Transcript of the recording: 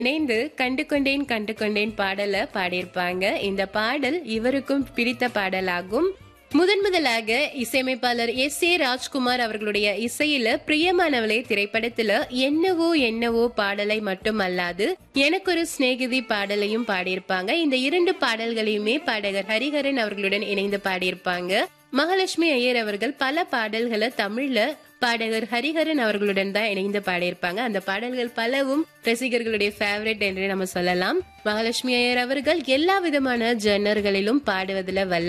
இணைந்து கண்டு கொண்டேன் கண்டு கொண்டேன் பாடல பாடியிருப்பாங்க இந்த பாடல் இவருக்கும் பிடித்த பாடலாகும் முதன் முதலாக இசையமைப்பாளர் எஸ் ஏ ராஜ்குமார் அவர்களுடைய இசையில பிரியமானவளே திரைப்படத்துல என்னவோ என்னவோ பாடலை மட்டும் அல்லாது எனக்கு ஒரு சிநேகிதி பாடலையும் பாடியிருப்பாங்க இந்த இரண்டு பாடல்களையுமே பாடகர் ஹரிஹரன் அவர்களுடன் இணைந்து பாடியிருப்பாங்க மகாலட்சுமி ஐயர் அவர்கள் பல பாடல்களை தமிழ்ல பாடகர் ஹரிஹரன் அவர்களுடன் தான் இணைந்து பாடியிருப்பாங்க அந்த பாடல்கள் பலவும் ரசிகர்களுடைய ஃபேவரட் என்று நம்ம சொல்லலாம் மகாலட்சுமி ஐயர் அவர்கள் எல்லா விதமான ஜன்னர்களிலும் பாடுவதில் வல்ல